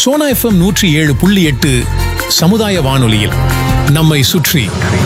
Sona FM நூற்றி ஏழு புள்ளி எட்டு சமுதாய வானொலியில் நம்மை சுற்றி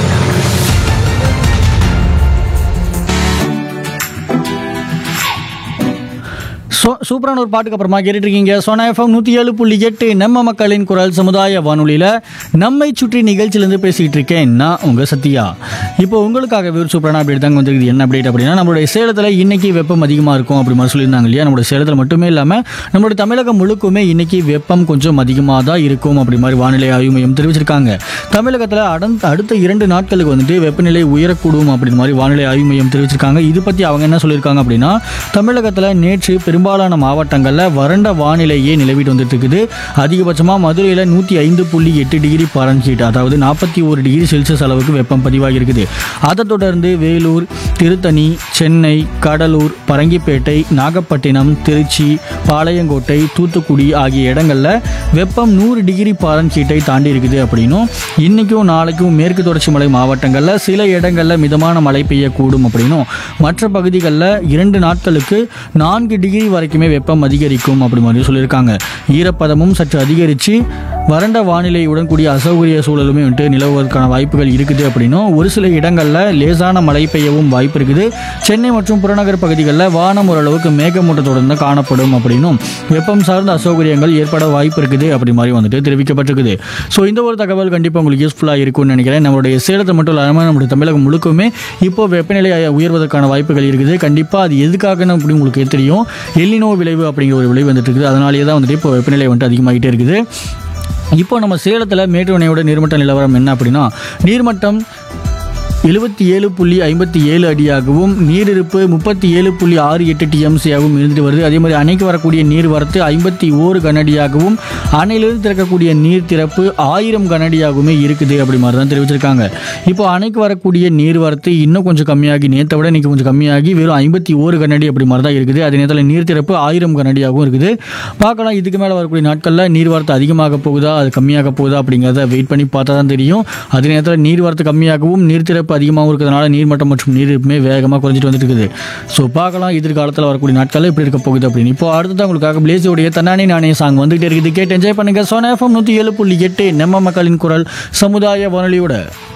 சோ சூப்பரான ஒரு பாட்டுக்கு அப்புறமா கேட்டுட்டு இருக்கீங்க சோனா எஃப்எம் நூற்றி ஏழு புள்ளி எட்டு நம்ம மக்களின் குரல் சமுதாய வானொலியில் நம்மை சுற்றி நிகழ்ச்சியிலேருந்து பேசிக்கிட்டு இருக்கேன் நான் உங்கள் சத்யா இப்போ உங்களுக்காகவே ஒரு சூப்பரான அப்டேட் தாங்க வந்திருக்குது என்ன அப்டேட் அப்படின்னா நம்மளுடைய சேலத்தில் இன்னைக்கு வெப்பம் அதிகமாக இருக்கும் அப்படி மாதிரி சொல்லியிருந்தாங்க இல்லையா நம்மளுடைய சேலத்தில் மட்டுமே இல்லாமல் நம்மளுடைய தமிழகம் முழுக்குமே இன்னைக்கு வெப்பம் கொஞ்சம் அதிகமாக தான் இருக்கும் அப்படி மாதிரி வானிலை ஆய்வு மையம் தெரிவிச்சிருக்காங்க தமிழகத்தில் அடந்த அடுத்த இரண்டு நாட்களுக்கு வந்துட்டு வெப்பநிலை உயரக்கூடும் அப்படின்னு மாதிரி வானிலை ஆய்வு மையம் தெரிவிச்சிருக்காங்க இது பற்றி அவங்க என்ன சொல்லியிருக்காங்க அப்படின்னா தமிழகத்தில் நேற்று பெரும்பாலான மாவட்டங்களில் வறண்ட வானிலையே நிலவிட்டு வந்துட்டு இருக்குது அதிகபட்சமாக மதுரையில் நூற்றி ஐந்து புள்ளி எட்டு டிகிரி பாரன்ஹீட் அதாவது நாற்பத்தி ஒரு டிகிரி செல்சியஸ் அளவுக்கு வெப்பம் பதிவாகி இருக்குது அதை தொடர்ந்து வேலூர் திருத்தணி சென்னை கடலூர் பரங்கிப்பேட்டை நாகப்பட்டினம் திருச்சி பாளையங்கோட்டை தூத்துக்குடி ஆகிய இடங்களில் வெப்பம் நூறு டிகிரி பாரன்ஹீட்டை தாண்டி இருக்குது அப்படின்னும் இன்னைக்கும் நாளைக்கும் மேற்கு தொடர்ச்சி மலை மாவட்டங்களில் சில இடங்களில் மிதமான மழை பெய்யக்கூடும் அப்படின்னும் மற்ற பகுதிகளில் இரண்டு நாட்களுக்கு நான்கு டிகிரி வரைக்குமே வெப்பம் அதிகரிக்கும் அப்படி மாதிரி சொல்லியிருக்காங்க ஈரப்பதமும் சற்று அதிகரித்து வறண்ட வானிலையுடன் கூடிய அசௌகரிய சூழலுமே வந்துட்டு நிலவுவதற்கான வாய்ப்புகள் இருக்குது அப்படின்னும் ஒரு சில இடங்களில் லேசான மழை பெய்யவும் வாய்ப்பு இருக்குது சென்னை மற்றும் புறநகர் பகுதிகளில் வானம் ஓரளவுக்கு மேகமூட்டத்துடன் தான் காணப்படும் அப்படின்னும் வெப்பம் சார்ந்த அசௌகரியங்கள் ஏற்பட வாய்ப்பு இருக்குது அப்படி மாதிரி வந்துட்டு தெரிவிக்கப்பட்டிருக்குது ஸோ இந்த ஒரு தகவல் கண்டிப்பாக உங்களுக்கு யூஸ்ஃபுல்லாக இருக்கும்னு நினைக்கிறேன் நம்மளுடைய சேலத்தை மட்டும் இல்லாமல் நம்மளுடைய தமிழகம் முழுக்குமே இப்போ வெப்பநிலை உயர்வதற்கான வாய்ப்புகள் இருக்குது கண்டிப்பாக அது எதுக்காகன்னு அப்படி உங்களுக்கு தெரியும் எல்லினோ விளைவு அப்படிங்கிற ஒரு விளைவு வந்துட்டு இருக்குது அதனாலேயே தான் வந்துட்டு இப்போ வெப்பநிலை வந்துட்டு அதிகமாகிட்டே இருக்குது இப்போ நம்ம சேலத்தில் மேட்டூர் அணையோட நீர்மட்ட நிலவரம் என்ன அப்படின்னா நீர்மட்டம் எழுபத்தி ஏழு புள்ளி ஐம்பத்தி ஏழு அடியாகவும் நீரிருப்பு முப்பத்தி ஏழு புள்ளி ஆறு எட்டு டிஎம்சியாகவும் இருந்துட்டு வருது அதே மாதிரி அணைக்கு வரக்கூடிய நீர் வரத்து ஐம்பத்தி ஓரு கனஅடியாகவும் அணையிலிருந்து திறக்கக்கூடிய நீர் திறப்பு ஆயிரம் கனஅடியாகவுமே இருக்குது அப்படி மாதிரி தான் தெரிவிச்சிருக்காங்க இப்போ அணைக்கு வரக்கூடிய நீர் வரத்து இன்னும் கொஞ்சம் கம்மியாகி நேற்றை விட இன்னைக்கு கொஞ்சம் கம்மியாகி வெறும் ஐம்பத்தி ஓரு கனஅடி அப்படி மாதிரி தான் இருக்குது அதே நேரத்தில் நீர் திறப்பு ஆயிரம் கனஅடியாகவும் இருக்குது பார்க்கலாம் இதுக்கு மேலே வரக்கூடிய நாட்களில் நீர் வரத்து அதிகமாக போகுதா அது கம்மியாக போகுதா அப்படிங்கிறத வெயிட் பண்ணி பார்த்தா தான் தெரியும் அதே நேரத்தில் நீர் வரத்து கம்மியாகவும் நீர் திறப்பு அதிகமாகவும் இருக்கிறதுனால நீர்மட்டம் மற்றும் நீரிருப்புமே வேகமாக குறைஞ்சிட்டு வந்துட்டு இருக்குது ஸோ பார்க்கலாம் எதிர்காலத்தில் வரக்கூடிய நாட்களில் எப்படி இருக்க போகுது அப்படின்னு இப்போ அடுத்தது உங்களுக்காக பிளேஸோடைய தன்னானே நானே சாங் வந்துகிட்டே இருக்குது கேட்டு என்ஜாய் பண்ணுங்க சோனா எஃப்எம் நூற்றி ஏழு புள்ளி எட்டு நம்ம மக்களின் குரல் சமுதாய வானொலியோட